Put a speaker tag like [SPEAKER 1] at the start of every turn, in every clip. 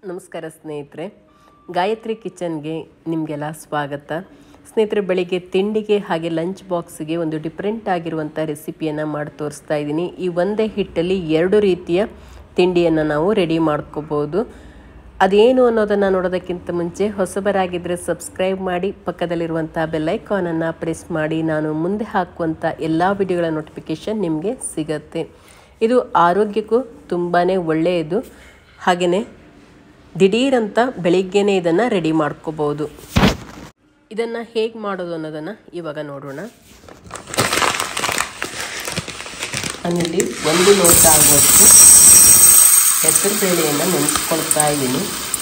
[SPEAKER 1] ನಮಸ್ಕಾರ ಸ್ನೇಹಿತರೆ ಗಾಯತ್ರಿ ಕಿಚನ್ಗೆ ನಿಮಗೆಲ್ಲ ಸ್ವಾಗತ ಸ್ನೇಹಿತರೆ ಬೆಳಿಗ್ಗೆ ತಿಂಡಿಗೆ ಹಾಗೆ ಲಂಚ್ ಬಾಕ್ಸ್ಗೆ ಒಂದು ಡಿಫ್ರೆಂಟ್ ಆಗಿರುವಂಥ ರೆಸಿಪಿಯನ್ನು ಮಾಡಿ ತೋರಿಸ್ತಾ ಇದ್ದೀನಿ ಈ ಒಂದೇ ಹಿಟ್ಟಲ್ಲಿ ಎರಡು ರೀತಿಯ ತಿಂಡಿಯನ್ನು ನಾವು ರೆಡಿ ಮಾಡ್ಕೋಬೋದು ಅದೇನು ಅನ್ನೋದನ್ನು ನೋಡೋದಕ್ಕಿಂತ ಮುಂಚೆ ಹೊಸಬರಾಗಿದ್ದರೆ ಸಬ್ಸ್ಕ್ರೈಬ್ ಮಾಡಿ ಪಕ್ಕದಲ್ಲಿರುವಂಥ ಬೆಲ್ಲೈಕಾನನ್ನು ಪ್ರೆಸ್ ಮಾಡಿ ನಾನು ಮುಂದೆ ಹಾಕುವಂಥ ಎಲ್ಲ ವಿಡಿಯೋಗಳ ನೋಟಿಫಿಕೇಷನ್ ನಿಮಗೆ ಸಿಗತ್ತೆ ಇದು ಆರೋಗ್ಯಕ್ಕೂ ತುಂಬಾ ಒಳ್ಳೆಯದು ಹಾಗೆಯೇ ದಿಢೀರಂತ ಬೆಳಿಗ್ಗೆನೇ ಇದನ್ನು ರೆಡಿ ಮಾಡ್ಕೋಬೋದು ಇದನ್ನು ಹೇಗೆ ಮಾಡೋದು ಅನ್ನೋದನ್ನು ಇವಾಗ ನೋಡೋಣ ನಾನಿಲ್ಲಿ ಒಂದು ಲೋಟ ಆಗುವಷ್ಟು ಹೆಸರು ಬೇಳೆಯನ್ನು ನೆನೆಸ್ಕೊಳ್ತಾ ಇದ್ದೀನಿ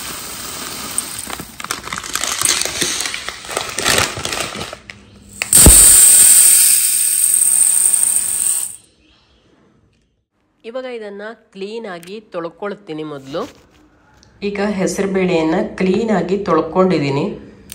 [SPEAKER 1] ಇವಾಗ ಇದನ್ನು ಕ್ಲೀನಾಗಿ ತೊಳ್ಕೊಳ್ತೀನಿ ಮೊದಲು ಈಗ ಹೆಸರು ಬೇಳೆಯನ್ನು ಕ್ಲೀನಾಗಿ ತೊಳ್ಕೊಂಡಿದ್ದೀನಿ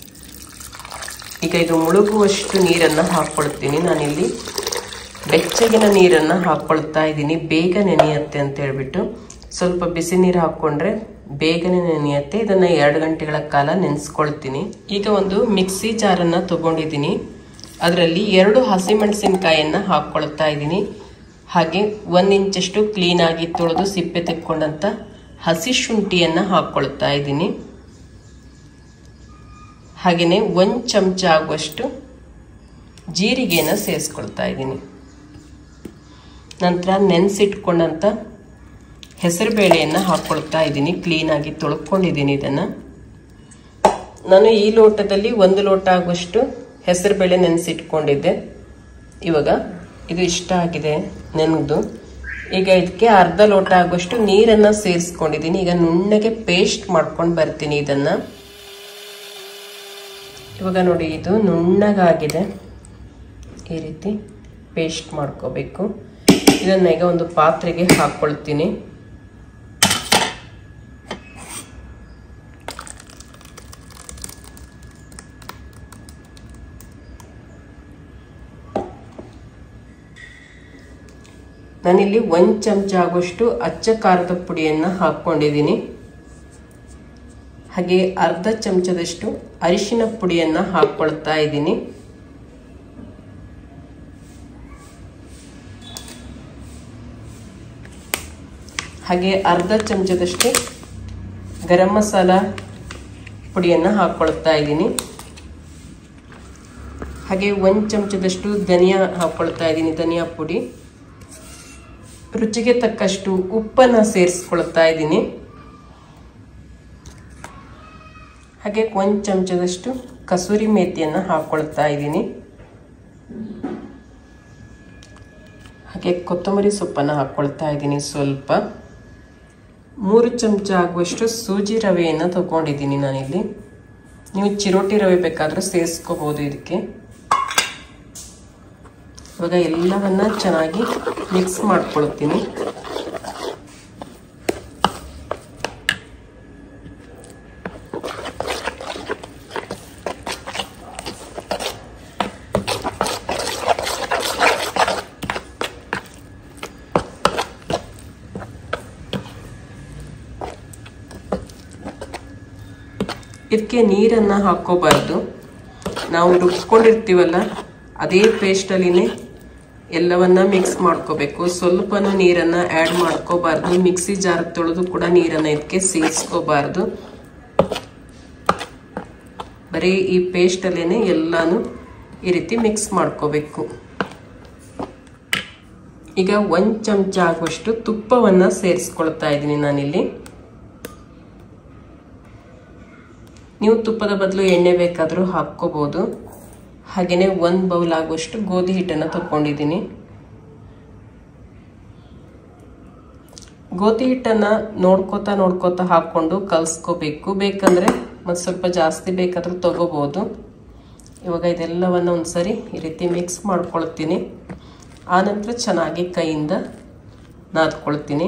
[SPEAKER 1] ಈಗ ಇದು ಮುಳುಗುವಷ್ಟು ನೀರನ್ನು ಹಾಕ್ಕೊಳ್ತೀನಿ ನಾನಿಲ್ಲಿ ಬೆಚ್ಚಗಿನ ನೀರನ್ನು ಹಾಕ್ಕೊಳ್ತಾ ಇದ್ದೀನಿ ಬೇಗ ನೆನೆಯುತ್ತೆ ಅಂತ ಹೇಳ್ಬಿಟ್ಟು ಸ್ವಲ್ಪ ಬಿಸಿ ನೀರು ಹಾಕ್ಕೊಂಡ್ರೆ ಬೇಗನೆ ನೆನೆಯುತ್ತೆ ಇದನ್ನು ಎರಡು ಗಂಟೆಗಳ ಕಾಲ ನೆನೆಸ್ಕೊಳ್ತೀನಿ ಈಗ ಒಂದು ಮಿಕ್ಸಿ ಜಾರನ್ನು ತಗೊಂಡಿದ್ದೀನಿ ಅದರಲ್ಲಿ ಎರಡು ಹಸಿಮೆಣಸಿನ್ಕಾಯನ್ನು ಹಾಕ್ಕೊಳ್ತಾ ಇದ್ದೀನಿ ಹಾಗೆ ಒಂದು ಇಂಚಷ್ಟು ಕ್ಲೀನಾಗಿ ತೊಳೆದು ಸಿಪ್ಪೆ ತೆಕ್ಕೊಂಡಂಥ ಹಸಿ ಶುಂಠಿಯನ್ನು ಹಾಕ್ಕೊಳ್ತಾ ಇದ್ದೀನಿ ಹಾಗೆಯೇ ಒಂದು ಚಮಚ ಆಗುವಷ್ಟು ಜೀರಿಗೆನ ಸೇರಿಸ್ಕೊಳ್ತಾ ಇದ್ದೀನಿ ನಂತರ ನೆನೆಸಿಟ್ಕೊಂಡಂಥ ಹೆಸರು ಬೇಳೆಯನ್ನು ಹಾಕ್ಕೊಳ್ತಾ ಇದ್ದೀನಿ ಕ್ಲೀನಾಗಿ ತೊಳ್ಕೊಂಡಿದ್ದೀನಿ ಇದನ್ನು ನಾನು ಈ ಲೋಟದಲ್ಲಿ ಒಂದು ಲೋಟ ಆಗುವಷ್ಟು ಹೆಸರು ಬೇಳೆ ನೆನೆಸಿಟ್ಕೊಂಡಿದ್ದೆ ಇವಾಗ ಇದು ಇಷ್ಟ ಆಗಿದೆ ನೆನೆದು ಈಗ ಇದಕ್ಕೆ ಅರ್ಧ ಲೋಟ ಆಗುವಷ್ಟು ನೀರನ್ನು ಸೇರಿಸ್ಕೊಂಡಿದ್ದೀನಿ ಈಗ ನುಣ್ಣಗೆ ಪೇಸ್ಟ್ ಮಾಡ್ಕೊಂಡು ಬರ್ತೀನಿ ಇದನ್ನು ಇವಾಗ ನೋಡಿ ಇದು ನುಣ್ಣಗಾಗಿದೆ ಈ ರೀತಿ ಪೇಸ್ಟ್ ಮಾಡ್ಕೋಬೇಕು ಇದನ್ನ ಈಗ ಒಂದು ಪಾತ್ರೆಗೆ ಹಾಕ್ಕೊಳ್ತೀನಿ ನಾನಿಲ್ಲಿ ಒಂದು ಚಮಚ ಆಗುವಷ್ಟು ಅಚ್ಚ ಖಾರದ ಪುಡಿಯನ್ನು ಹಾಕ್ಕೊಂಡಿದ್ದೀನಿ ಹಾಗೆ ಅರ್ಧ ಚಮಚದಷ್ಟು ಅರಿಶಿನ ಪುಡಿಯನ್ನು ಹಾಕ್ಕೊಳ್ತಾ ಇದ್ದೀನಿ ಹಾಗೆ ಅರ್ಧ ಚಮಚದಷ್ಟು ಗರಂ ಮಸಾಲ ಪುಡಿಯನ್ನು ಹಾಕ್ಕೊಳ್ತಾ ಇದ್ದೀನಿ ಹಾಗೆ ಒಂದು ಚಮಚದಷ್ಟು ಧನಿಯಾ ಹಾಕ್ಕೊಳ್ತಾ ಇದ್ದೀನಿ ಧನಿಯಾ ಪುಡಿ ರುಚಿಗೆ ತಕ್ಕಷ್ಟು ಉಪ್ಪನ್ನು ಸೇರಿಸ್ಕೊಳ್ತಾ ಇದ್ದೀನಿ ಹಾಗೆ ಒಂದು ಚಮಚದಷ್ಟು ಕಸೂರಿ ಮೇಥಿಯನ್ನು ಹಾಕ್ಕೊಳ್ತಾ ಇದ್ದೀನಿ ಹಾಗೆ ಕೊತ್ತಂಬರಿ ಸೊಪ್ಪನ್ನು ಹಾಕ್ಕೊಳ್ತಾ ಇದ್ದೀನಿ ಸ್ವಲ್ಪ ಮೂರು ಚಮಚ ಆಗುವಷ್ಟು ಸೂಜಿ ರವೆಯನ್ನು ತಗೊಂಡಿದ್ದೀನಿ ನಾನಿಲ್ಲಿ ನೀವು ಚಿರೋಟಿ ರವೆ ಬೇಕಾದರೂ ಸೇರಿಸ್ಕೋಬೋದು ಇದಕ್ಕೆ ಇವಾಗ ಎಲ್ಲವನ್ನ ಚೆನ್ನಾಗಿ ಮಿಕ್ಸ್ ಮಾಡ್ಕೊಳ್ತೀನಿ ಇದಕ್ಕೆ ನೀರನ್ನು ಹಾಕೋಬಾರ್ದು ನಾವು ರುಬ್ಕೊಂಡಿರ್ತೀವಲ್ಲ ಅದೇ ಪೇಸ್ಟಲ್ಲಿನೇ ಎಲ್ಲವನ್ನ ಮಿಕ್ಸ್ ಮಾಡ್ಕೋಬೇಕು ಸ್ವಲ್ಪನೂ ನೀರನ್ನು ಆ್ಯಡ್ ಮಾಡ್ಕೋಬಾರ್ದು ಮಿಕ್ಸಿ ಜಾರ್ ತೊಳೆದು ಕೂಡ ನೀರನ್ನು ಇದಕ್ಕೆ ಸೇರಿಸ್ಕೋಬಾರ್ದು ಬರೀ ಈ ಪೇಸ್ಟಲ್ಲೇ ಎಲ್ಲಾನು ಈ ರೀತಿ ಮಿಕ್ಸ್ ಮಾಡ್ಕೋಬೇಕು ಈಗ ಒಂದು ಚಮಚ ಆಗುವಷ್ಟು ತುಪ್ಪವನ್ನು ಸೇರಿಸ್ಕೊಳ್ತಾ ಇದ್ದೀನಿ ನಾನಿಲ್ಲಿ ನೀವು ತುಪ್ಪದ ಬದಲು ಎಣ್ಣೆ ಬೇಕಾದರೂ ಹಾಕ್ಕೋಬೋದು ಹಾಗೆಯೇ ಒಂದು ಬೌಲ್ ಆಗುವಷ್ಟು ಗೋಧಿ ಹಿಟ್ಟನ್ನು ತಗೊಂಡಿದ್ದೀನಿ ಗೋಧಿ ಹಿಟ್ಟನ್ನು ನೋಡ್ಕೋತಾ ನೋಡ್ಕೋತಾ ಹಾಕ್ಕೊಂಡು ಕಲಿಸ್ಕೋಬೇಕು ಬೇಕಂದರೆ ಮತ್ತು ಸ್ವಲ್ಪ ಜಾಸ್ತಿ ಬೇಕಾದರೂ ತಗೋಬೋದು ಇವಾಗ ಇದೆಲ್ಲವನ್ನು ಒಂದ್ಸರಿ ಈ ರೀತಿ ಮಿಕ್ಸ್ ಮಾಡ್ಕೊಳ್ತೀನಿ ಆನಂತರ ಚೆನ್ನಾಗಿ ಕೈಯಿಂದ ನಾದ್ಕೊಳ್ತೀನಿ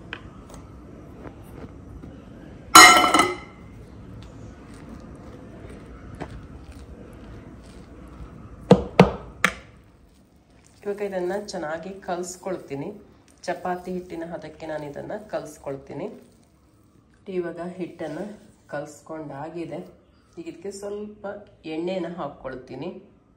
[SPEAKER 1] ಇವಾಗ ಇದನ್ನು ಚೆನ್ನಾಗಿ ಕಲಿಸ್ಕೊಳ್ತೀನಿ ಚಪಾತಿ ಹಿಟ್ಟಿನ ಹದಕ್ಕೆ ನಾನು ಇದನ್ನು ಕಲಿಸ್ಕೊಳ್ತೀನಿ ಇವಾಗ ಹಿಟ್ಟನ್ನು ಕಲಿಸ್ಕೊಂಡಾಗಿದೆ ಈಗ ಇದಕ್ಕೆ ಸ್ವಲ್ಪ ಎಣ್ಣೆನ ಹಾಕ್ಕೊಳ್ತೀನಿ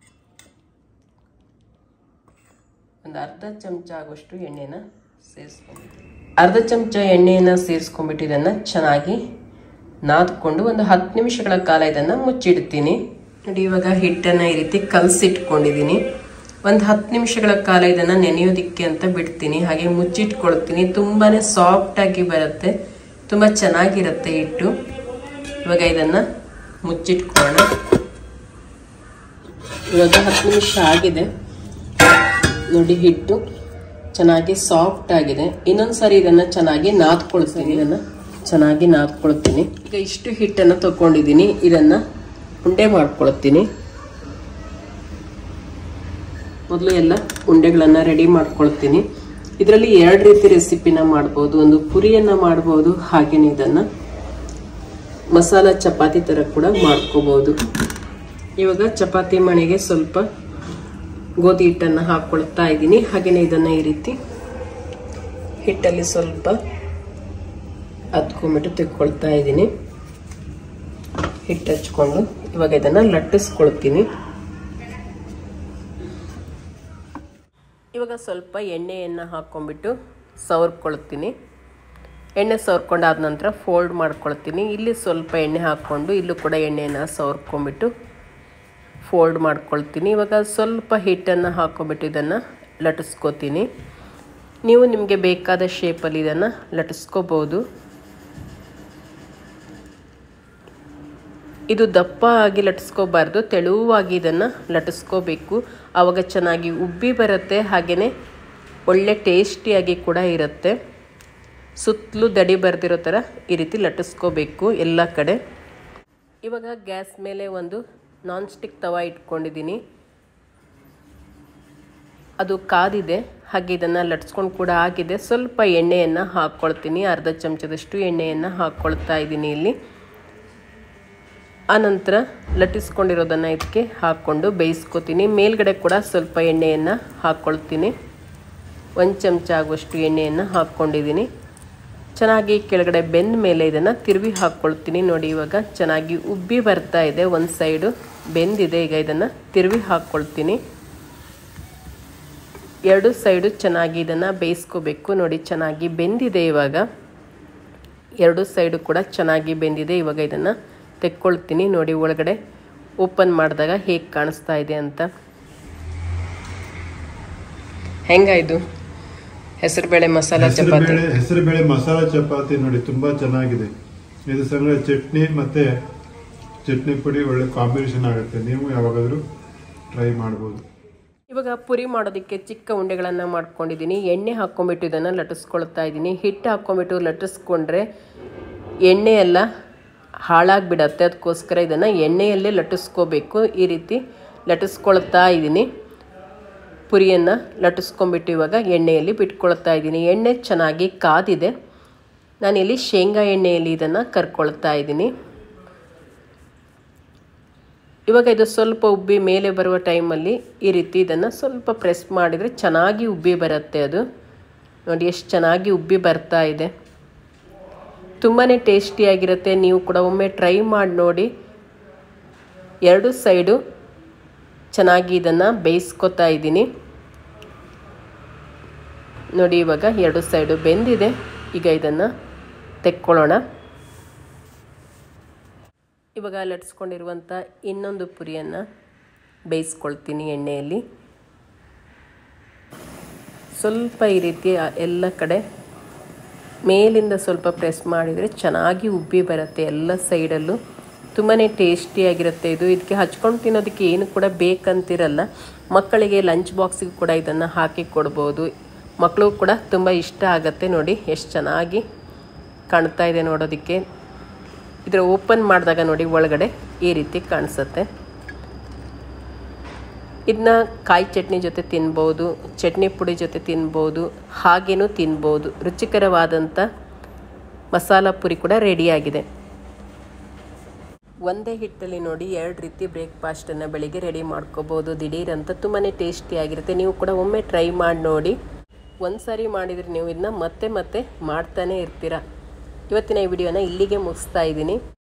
[SPEAKER 1] ಒಂದು ಅರ್ಧ ಚಮಚ ಆಗುವಷ್ಟು ಎಣ್ಣೆನ ಸೇರಿಸ್ಕೊಂಡ್ಬಿಟ್ಟು ಅರ್ಧ ಚಮಚ ಎಣ್ಣೆಯನ್ನು ಸೇರಿಸ್ಕೊಂಡ್ಬಿಟ್ಟು ಇದನ್ನು ಚೆನ್ನಾಗಿ ನಾದ್ಕೊಂಡು ಒಂದು ಹತ್ತು ನಿಮಿಷಗಳ ಕಾಲ ಇದನ್ನು ಮುಚ್ಚಿಡ್ತೀನಿ ನೋಡಿ ಇವಾಗ ಹಿಟ್ಟನ್ನು ಈ ರೀತಿ ಕಲಸಿಟ್ಕೊಂಡಿದ್ದೀನಿ ಒಂದು ಹತ್ತು ನಿಮಿಷಗಳ ಕಾಲ ಇದನ್ನು ನೆನೆಯೋದಿಕ್ಕೆ ಅಂತ ಬಿಡ್ತೀನಿ ಹಾಗೆ ಮುಚ್ಚಿಟ್ಕೊಳ್ತೀನಿ ತುಂಬಾ ಸಾಫ್ಟಾಗಿ ಬರುತ್ತೆ ತುಂಬ ಚೆನ್ನಾಗಿರುತ್ತೆ ಹಿಟ್ಟು ಇವಾಗ ಇದನ್ನು ಮುಚ್ಚಿಟ್ಕೊಳ್ಳೋಣ ಇವಾಗ ಹತ್ತು ನಿಮಿಷ ಆಗಿದೆ ನೋಡಿ ಹಿಟ್ಟು ಚೆನ್ನಾಗಿ ಸಾಫ್ಟ್ ಆಗಿದೆ ಇನ್ನೊಂದ್ಸರಿ ಇದನ್ನ ಚೆನ್ನಾಗಿ ನಾದ್ಕೊಳ್ತೀನಿ ಇದನ್ನ ಚೆನ್ನಾಗಿ ನಾದ್ಕೊಳ್ತೀನಿ ಈಗ ಇಷ್ಟು ಹಿಟ್ಟನ್ನು ತಗೊಂಡಿದ್ದೀನಿ ಇದನ್ನ ಉಂಡೆ ಮಾಡ್ಕೊಳ್ತೀನಿ ಮೊದಲು ಎಲ್ಲ ಉಂಡೆಗಳನ್ನ ರೆಡಿ ಮಾಡ್ಕೊಳ್ತೀನಿ ಇದರಲ್ಲಿ ಎರಡು ರೀತಿ ರೆಸಿಪಿನ ಮಾಡ್ಬೋದು ಒಂದು ಪುರಿಯನ್ನ ಮಾಡ್ಬೋದು ಹಾಗೇನೆ ಇದನ್ನ ಮಸಾಲ ಚಪಾತಿ ತರ ಕೂಡ ಮಾಡ್ಕೋಬಹುದು ಇವಾಗ ಚಪಾತಿ ಮಣೆಗೆ ಸ್ವಲ್ಪ ಗೋಧಿ ಹಿಟ್ಟನ್ನು ಹಾಕ್ಕೊಳ್ತಾ ಇದ್ದೀನಿ ಹಾಗೆಯೇ ಇದನ್ನು ಈ ರೀತಿ ಹಿಟ್ಟಲ್ಲಿ ಸ್ವಲ್ಪ ಹತ್ಕೊಂಡ್ಬಿಟ್ಟು ತೆಕ್ಕೊಳ್ತಾ ಇದ್ದೀನಿ ಹಿಟ್ಟು ಹಚ್ಕೊಂಡು ಇವಾಗ ಇದನ್ನು ಲಟ್ಟಿಸ್ಕೊಳ್ತೀನಿ ಇವಾಗ ಸ್ವಲ್ಪ ಎಣ್ಣೆಯನ್ನು ಹಾಕ್ಕೊಂಡ್ಬಿಟ್ಟು ಸವರ್ಕೊಳ್ತೀನಿ ಎಣ್ಣೆ ಸವರ್ಕೊಂಡಾದ ನಂತರ ಫೋಲ್ಡ್ ಮಾಡ್ಕೊಳ್ತೀನಿ ಇಲ್ಲಿ ಸ್ವಲ್ಪ ಎಣ್ಣೆ ಹಾಕ್ಕೊಂಡು ಇಲ್ಲೂ ಕೂಡ ಎಣ್ಣೆಯನ್ನು ಸವರ್ಕೊಂಡ್ಬಿಟ್ಟು ಫೋಲ್ಡ್ ಮಾಡ್ಕೊಳ್ತೀನಿ ಇವಾಗ ಸ್ವಲ್ಪ ಹಿಟ್ಟನ್ನು ಹಾಕ್ಕೊಂಬಿಟ್ಟು ಇದನ್ನು ಲಟ್ಟಿಸ್ಕೋತೀನಿ ನೀವು ನಿಮಗೆ ಬೇಕಾದ ಶೇಪಲ್ಲಿ ಇದನ್ನು ಲಟ್ಟಿಸ್ಕೋಬೋದು ಇದು ದಪ್ಪ ಆಗಿ ಲಟ್ಟಿಸ್ಕೋಬಾರ್ದು ತೆಳುವಾಗಿ ಇದನ್ನು ಲಟ್ಟಿಸ್ಕೋಬೇಕು ಆವಾಗ ಚೆನ್ನಾಗಿ ಉಬ್ಬಿ ಬರುತ್ತೆ ಹಾಗೆಯೇ ಒಳ್ಳೆ ಟೇಸ್ಟಿಯಾಗಿ ಕೂಡ ಇರುತ್ತೆ ಸುತ್ತಲೂ ದಡಿ ಬರ್ದಿರೋ ಥರ ಈ ರೀತಿ ಲಟ್ಟಿಸ್ಕೋಬೇಕು ಎಲ್ಲ ಕಡೆ ಇವಾಗ ಗ್ಯಾಸ್ ಮೇಲೆ ಒಂದು ನಾನ್ ಸ್ಟಿಕ್ ತವ ಇಟ್ಕೊಂಡಿದ್ದೀನಿ ಅದು ಕಾದಿದೆ ಹಾಗೆ ಇದನ್ನು ಲಟ್ಸ್ಕೊಂಡು ಕೂಡ ಆಗಿದೆ ಸ್ವಲ್ಪ ಎಣ್ಣೆಯನ್ನು ಹಾಕ್ಕೊಳ್ತೀನಿ ಅರ್ಧ ಚಮಚದಷ್ಟು ಎಣ್ಣೆಯನ್ನು ಹಾಕ್ಕೊಳ್ತಾ ಇದ್ದೀನಿ ಇಲ್ಲಿ ಆನಂತರ ಲಟ್ಟಿಸ್ಕೊಂಡಿರೋದನ್ನು ಇದಕ್ಕೆ ಹಾಕ್ಕೊಂಡು ಬೇಯಿಸ್ಕೊತೀನಿ ಮೇಲ್ಗಡೆ ಕೂಡ ಸ್ವಲ್ಪ ಎಣ್ಣೆಯನ್ನು ಹಾಕ್ಕೊಳ್ತೀನಿ ಒಂದು ಚಮಚ ಆಗುವಷ್ಟು ಎಣ್ಣೆಯನ್ನು ಹಾಕ್ಕೊಂಡಿದ್ದೀನಿ ಚೆನ್ನಾಗಿ ಕೆಳಗಡೆ ಬೆಂದ ಮೇಲೆ ಇದನ್ನು ತಿರುವಿ ಹಾಕ್ಕೊಳ್ತೀನಿ ನೋಡಿ ಇವಾಗ ಚೆನ್ನಾಗಿ ಉಬ್ಬಿ ಬರ್ತಾ ಇದೆ ಒಂದು ಸೈಡು ಬೆಂದಿದೆ ಈಗ ಇದನ್ನು ತಿರುವಿ ಹಾಕ್ಕೊಳ್ತೀನಿ ಎರಡು ಸೈಡು ಚೆನ್ನಾಗಿ ಇದನ್ನು ಬೇಯಿಸ್ಕೋಬೇಕು ನೋಡಿ ಚೆನ್ನಾಗಿ ಬೆಂದಿದೆ ಇವಾಗ ಎರಡು ಸೈಡು ಕೂಡ ಚೆನ್ನಾಗಿ ಬೆಂದಿದೆ ಇವಾಗ ಇದನ್ನು ತೆಕ್ಕೊಳ್ತೀನಿ ನೋಡಿ ಒಳಗಡೆ ಓಪನ್ ಮಾಡಿದಾಗ ಹೇಗೆ ಕಾಣಿಸ್ತಾ ಇದೆ ಅಂತ ಹೆಂಗಾಯ್ತು ಹೆಸರುಬೇಳೆ ಮಸಾಲ ಚಪಾತಿ
[SPEAKER 2] ಹೆಸರುಬೇಳೆ ಹೆಸರುಬೇಳೆ ಮಸಾಲ ಚಪಾತಿ ನೋಡಿ ತುಂಬಾ ಚೆನ್ನಾಗಿದೆ ಇದು ಸಂಗಡ ಚಟ್ನಿ ಮತ್ತೆ ಚಟ್ನಿ ಪುಡಿ ಒಳ್ಳೆ ಕಾಂಬಿನೇಷನ್ ಆಗುತ್ತೆ ನೀವು ಯಾವಾಗಾದ್ರೂ ಟ್ರೈ ಮಾಡ್ಬೋದು
[SPEAKER 1] ಇವಾಗ ಪುರಿ ಮಾಡೋದಕ್ಕೆ ಚಿಕ್ಕ ಉಂಡೆಗಳನ್ನು ಮಾಡ್ಕೊಂಡಿದ್ದೀನಿ ಎಣ್ಣೆ ಹಾಕ್ಕೊಂಬಿಟ್ಟು ಇದನ್ನು ಲಟ್ಟಿಸ್ಕೊಳ್ತಾ ಇದ್ದೀನಿ ಹಿಟ್ಟು ಹಾಕ್ಕೊಂಬಿಟ್ಟು ಲಟ್ಟಿಸ್ಕೊಂಡ್ರೆ ಎಣ್ಣೆ ಎಲ್ಲ ಹಾಳಾಗಿಬಿಡತ್ತೆ ಅದಕ್ಕೋಸ್ಕರ ಇದನ್ನು ಎಣ್ಣೆಯಲ್ಲೇ ಲಟ್ಟಿಸ್ಕೋಬೇಕು ಈ ರೀತಿ ಲಟ್ಟಿಸ್ಕೊಳ್ತಾ ಇದ್ದೀನಿ ಪುರಿಯನ್ನು ಲಟ್ಟಿಸ್ಕೊಂಬಿಟ್ಟು ಇವಾಗ ಎಣ್ಣೆಯಲ್ಲಿ ಬಿಟ್ಕೊಳ್ತಾ ಇದ್ದೀನಿ ಎಣ್ಣೆ ಚೆನ್ನಾಗಿ ಕಾದಿದೆ ನಾನಿಲ್ಲಿ ಶೇಂಗಾ ಎಣ್ಣೆಯಲ್ಲಿ ಇದನ್ನು ಕರ್ಕೊಳ್ತಾ ಇದ್ದೀನಿ ಇವಾಗ ಇದು ಸ್ವಲ್ಪ ಉಬ್ಬಿ ಮೇಲೆ ಬರುವ ಟೈಮಲ್ಲಿ ಈ ರೀತಿ ಇದನ್ನು ಸ್ವಲ್ಪ ಪ್ರೆಸ್ ಮಾಡಿದರೆ ಚೆನ್ನಾಗಿ ಉಬ್ಬಿ ಬರುತ್ತೆ ಅದು ನೋಡಿ ಎಷ್ಟು ಚೆನ್ನಾಗಿ ಉಬ್ಬಿ ಬರ್ತಾ ಇದೆ ತುಂಬಾ ಟೇಸ್ಟಿಯಾಗಿರುತ್ತೆ ನೀವು ಕೂಡ ಒಮ್ಮೆ ಟ್ರೈ ಮಾಡಿ ನೋಡಿ ಎರಡು ಸೈಡು ಚೆನ್ನಾಗಿ ಇದನ್ನು ಬೇಯಿಸ್ಕೊತಾ ಇದ್ದೀನಿ ನೋಡಿ ಇವಾಗ ಎರಡು ಸೈಡು ಬೆಂದಿದೆ ಈಗ ಇದನ್ನು ತೆಕ್ಕೊಳ್ಳೋಣ ಇವಾಗ ಲಟ್ಸ್ಕೊಂಡಿರುವಂಥ ಇನ್ನೊಂದು ಪುರಿಯನ್ನು ಬೇಯಿಸ್ಕೊಳ್ತೀನಿ ಎಣ್ಣೆಯಲ್ಲಿ ಸ್ವಲ್ಪ ಈ ರೀತಿ ಎಲ್ಲ ಕಡೆ ಮೇಲಿಂದ ಸ್ವಲ್ಪ ಪ್ರೆಸ್ ಮಾಡಿದರೆ ಚೆನ್ನಾಗಿ ಉಬ್ಬಿ ಬರುತ್ತೆ ಎಲ್ಲ ಸೈಡಲ್ಲೂ ತುಂಬಾ ಟೇಸ್ಟಿಯಾಗಿರುತ್ತೆ ಇದು ಇದಕ್ಕೆ ಹಚ್ಕೊಂಡು ತಿನ್ನೋದಕ್ಕೆ ಏನು ಕೂಡ ಬೇಕಂತಿರಲ್ಲ ಮಕ್ಕಳಿಗೆ ಲಂಚ್ ಬಾಕ್ಸಿಗೆ ಕೂಡ ಇದನ್ನು ಹಾಕಿ ಕೊಡ್ಬೋದು ಮಕ್ಕಳು ಕೂಡ ತುಂಬ ಇಷ್ಟ ಆಗುತ್ತೆ ನೋಡಿ ಎಷ್ಟು ಚೆನ್ನಾಗಿ ಕಾಣ್ತಾ ಇದೆ ನೋಡೋದಕ್ಕೆ ಇದರ ಓಪನ್ ಮಾಡಿದಾಗ ನೋಡಿ ಒಳಗಡೆ ಈ ರೀತಿ ಕಾಣಿಸುತ್ತೆ ಇದನ್ನ ಕಾಯಿ ಚಟ್ನಿ ಜೊತೆ ತಿನ್ಬೋದು ಚಟ್ನಿ ಪುಡಿ ಜೊತೆ ತಿನ್ಬೋದು ಹಾಗೇನೂ ತಿನ್ಬೋದು ರುಚಿಕರವಾದಂಥ ಮಸಾಲ ಪುರಿ ಕೂಡ ರೆಡಿಯಾಗಿದೆ ಒಂದೇ ಹಿಟ್ಟಲ್ಲಿ ನೋಡಿ ಎರಡು ರೀತಿ ಬ್ರೇಕ್ಫಾಸ್ಟನ್ನು ಬೆಳಿಗ್ಗೆ ರೆಡಿ ಮಾಡ್ಕೋಬೋದು ದಿಢೀರ್ ಅಂತ ತುಂಬಾ ಟೇಸ್ಟಿಯಾಗಿರುತ್ತೆ ನೀವು ಕೂಡ ಒಮ್ಮೆ ಟ್ರೈ ಮಾಡಿ ನೋಡಿ ಒಂದು ಸಾರಿ ಮಾಡಿದರೆ ನೀವು ಇದನ್ನ ಮತ್ತೆ ಮತ್ತೆ ಮಾಡ್ತಾನೆ ಇರ್ತೀರ ಇವತ್ತಿನ ಈ ವಿಡಿಯೋನ ಇಲ್ಲಿಗೆ ಮುಗಿಸ್ತಾ ಇದ್ದೀನಿ